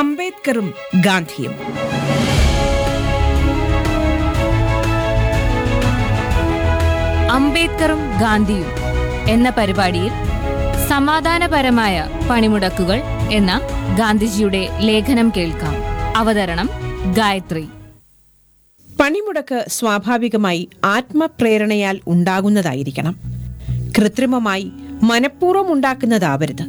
അംബേദ്കറും ഗാന്ധിയും അംബേദ്കറും ഗാന്ധിയും എന്ന പരിപാടിയിൽ സമാധാനപരമായ പണിമുടക്കുകൾ എന്ന ഗാന്ധിജിയുടെ ലേഖനം കേൾക്കാം അവതരണം ഗായത്രി പണിമുടക്ക് സ്വാഭാവികമായി ആത്മപ്രേരണയാൽ ഉണ്ടാകുന്നതായിരിക്കണം കൃത്രിമമായി മനഃപൂർവ്വം ഉണ്ടാക്കുന്നതാവരുത്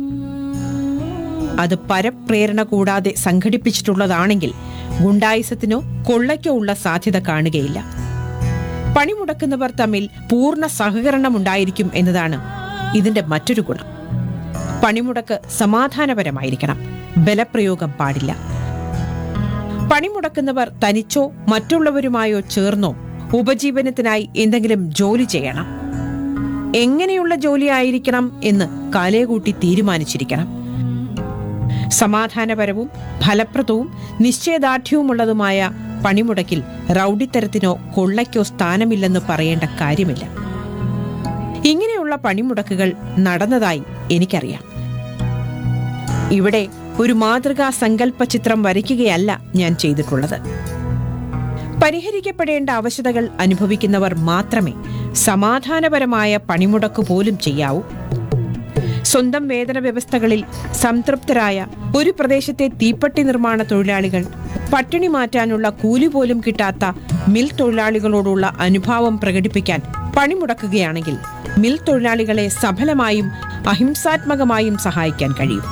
അത് പരപ്രേരണ കൂടാതെ സംഘടിപ്പിച്ചിട്ടുള്ളതാണെങ്കിൽ ഗുണ്ടായിസത്തിനോ കൊള്ളയ്ക്കോ ഉള്ള സാധ്യത കാണുകയില്ല പണിമുടക്കുന്നവർ തമ്മിൽ പൂർണ്ണ സഹകരണമുണ്ടായിരിക്കും എന്നതാണ് ഇതിന്റെ മറ്റൊരു ഗുണം പണിമുടക്ക് സമാധാനപരമായിരിക്കണം ബലപ്രയോഗം പാടില്ല പണിമുടക്കുന്നവർ തനിച്ചോ മറ്റുള്ളവരുമായോ ചേർന്നോ ഉപജീവനത്തിനായി എന്തെങ്കിലും ജോലി ചെയ്യണം എങ്ങനെയുള്ള ജോലി ആയിരിക്കണം എന്ന് കാലേകൂട്ടി തീരുമാനിച്ചിരിക്കണം സമാധാനപരവും ഫലപ്രദവും നിശ്ചയദാർഢ്യവുമുള്ളതുമായ പണിമുടക്കിൽ റൌഡിത്തരത്തിനോ കൊള്ളയ്ക്കോ സ്ഥാനമില്ലെന്ന് പറയേണ്ട കാര്യമില്ല ഇങ്ങനെയുള്ള പണിമുടക്കുകൾ നടന്നതായി എനിക്കറിയാം ഇവിടെ ഒരു മാതൃകാ സങ്കല്പ ചിത്രം വരയ്ക്കുകയല്ല ഞാൻ ചെയ്തിട്ടുള്ളത് പരിഹരിക്കപ്പെടേണ്ട അവശതകൾ അനുഭവിക്കുന്നവർ മാത്രമേ സമാധാനപരമായ പണിമുടക്ക് പോലും ചെയ്യാവൂ സ്വന്തം വേതന വ്യവസ്ഥകളിൽ സംതൃപ്തരായ ഒരു പ്രദേശത്തെ തീപ്പട്ടി നിർമ്മാണ തൊഴിലാളികൾ പട്ടിണി മാറ്റാനുള്ള കൂലി പോലും കിട്ടാത്ത മിൽ തൊഴിലാളികളോടുള്ള അനുഭാവം പ്രകടിപ്പിക്കാൻ പണിമുടക്കുകയാണെങ്കിൽ മിൽ തൊഴിലാളികളെ സഫലമായും അഹിംസാത്മകമായും സഹായിക്കാൻ കഴിയും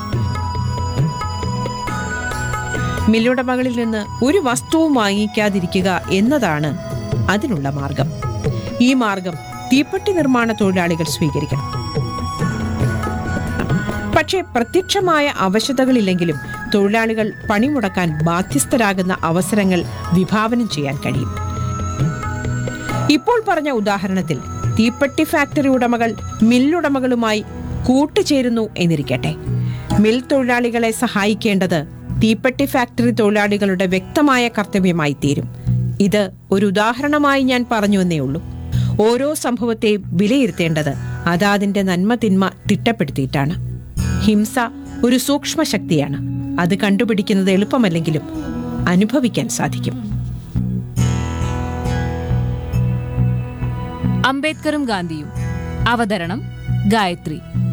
മില്ലുടമകളിൽ നിന്ന് ഒരു വസ്തുവും വാങ്ങിക്കാതിരിക്കുക എന്നതാണ് അതിനുള്ള മാർഗം ഈ മാർഗം തീപ്പെട്ടി നിർമ്മാണ തൊഴിലാളികൾ സ്വീകരിക്കണം പക്ഷേ പ്രത്യക്ഷമായ അവശതകളില്ലെങ്കിലും തൊഴിലാളികൾ പണിമുടക്കാൻ ബാധ്യസ്ഥരാകുന്ന അവസരങ്ങൾ വിഭാവനം ചെയ്യാൻ കഴിയും ഇപ്പോൾ പറഞ്ഞ ഉദാഹരണത്തിൽ തീപ്പെട്ടി ഫാക്ടറി ഉടമകൾ മില്ലുടമകളുമായി കൂട്ടുചേരുന്നു എന്നിരിക്കട്ടെ മിൽ തൊഴിലാളികളെ സഹായിക്കേണ്ടത് തീപ്പെട്ടി ഫാക്ടറി തൊഴിലാളികളുടെ വ്യക്തമായ കർത്തവ്യമായി തീരും ഇത് ഒരു ഉദാഹരണമായി ഞാൻ പറഞ്ഞു എന്നേ ഉള്ളൂ ഓരോ സംഭവത്തെയും വിലയിരുത്തേണ്ടത് അതാതിന്റെ നന്മ തിന്മ തിട്ടപ്പെടുത്തിയിട്ടാണ് ഹിംസ ഒരു സൂക്ഷ്മ ശക്തിയാണ് അത് കണ്ടുപിടിക്കുന്നത് എളുപ്പമല്ലെങ്കിലും അനുഭവിക്കാൻ സാധിക്കും അംബേദ്കറും ഗാന്ധിയും അവതരണം ഗായത്രി